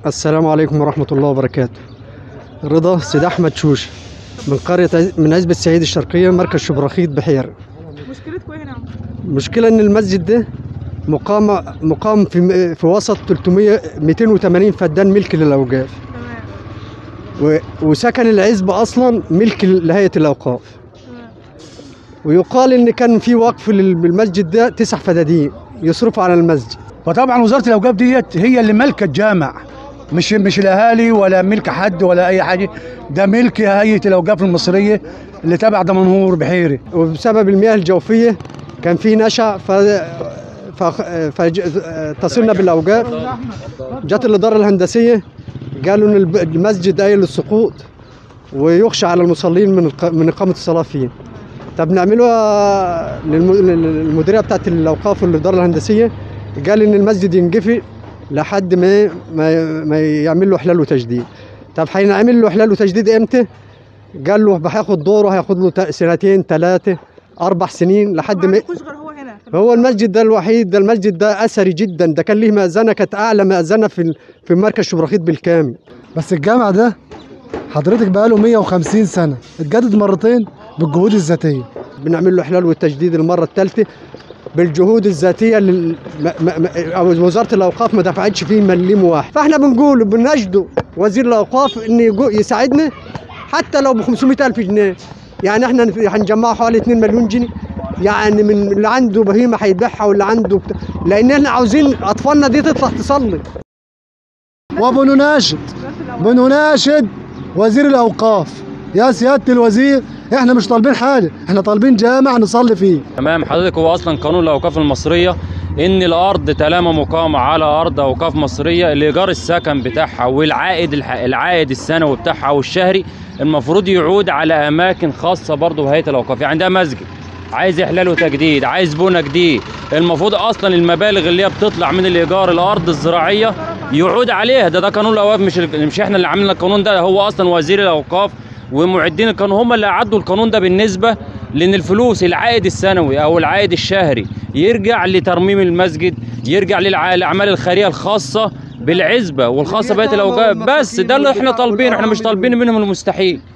السلام عليكم ورحمة الله وبركاته رضا سيد أحمد شوش من قرية عز- من عزبة السعيد الشرقية مركز شبرخيط بحير مشكلتكم ايه هنا المشكلة إن المسجد ده مقام مقام في في وسط 300 280 فدان ملك للأوقاف تمام و- وسكن العزبة أصلا ملك لهيئة الأوقاف تمام ويقال إن كان في وقف للمسجد ده تسع فدادين يصرفوا على المسجد فطبعا وزاره الاوقاف ديت هي اللي مالكه الجامع مش مش الاهالي ولا ملك حد ولا اي حاجه ده ملك هيئه الاوقاف المصريه اللي تبع دمنهور بحيري وبسبب المياه الجوفية كان في نشأ ف فاتصلنا بالأوقاف جت الإدارة الهندسية قالوا إن الب- المسجد قايل للسقوط ويخشى على المصلين من الق- من إقامة الصلاة فيه طب نعملوها للم- للمديرية بتاعت الأوقاف والإدارة الهندسية قال إن المسجد ينقفل لحد ما ما, ما يعمل له إحلال وتجديد طب هينعمل له إحلال وتجديد إمتى؟ قال له هياخد دوره هياخد له تا- سنتين ثلاثة أربع سنين لحد ما ما عندكوش غير هو هنا في هو المسجد ده الوحيد ده المسجد ده اثري جدا ده كان ليه مأذنه كانت اعلى مأذنه في ال- في مركز شبرخيط بالكامل بس الجامع ده حضرتك بقاله 150 سنة اتجدد مرتين بالجهود الذاتية بنعمل له احلال والتجديد المره الثالثه بالجهود الذاتيه لل... ما... ما... ما... أو وزاره الاوقاف ما دفعتش فيه مليم واحد فاحنا بنقول بنجده وزير الاوقاف ان يجو... يساعدنا حتى لو ب 500 الف جنيه يعني احنا نف- هنجمع حوالي 2 مليون جنيه يعني من اللي عنده بهيمه هيبيعها واللي عنده بت... لان احنا عاوزين اطفالنا دي تطلع تصلي وبنناشد بنناشد وزير الأوقاف يا سيادة الوزير احنا مش طالبين حاجة احنا طالبين جامع نصلي فيه تمام حضرتك هو اصلا قانون الاوقاف المصريه ان الارض طالما مقامه على ارض اوقاف مصريه الايجار السكن بتاعها والعائد الح- العائد السنوي بتاعها والشهري المفروض يعود على اماكن خاصه برضه بهيئه الاوقاف يعني ده مسجد عايز احلال وتجديد عايز بنى جديد المفروض اصلا المبالغ اللي هي بتطلع من الايجار الارض الزراعيه يعود عليها ده ده قانون الاوقاف مش ال- مش احنا اللي عاملين القانون ده هو اصلا وزير الاوقاف ومعدين القانون هم اللي اعدوا القانون ده بالنسبه لان الفلوس العائد السنوي او العائد الشهري يرجع لترميم المسجد يرجع للع- للاعمال الخيريه الخاصه بالعزبه والخاصه بهيئه الاوقاف بس ده اللي احنا طالبينه احنا مش طالبين منهم المستحيل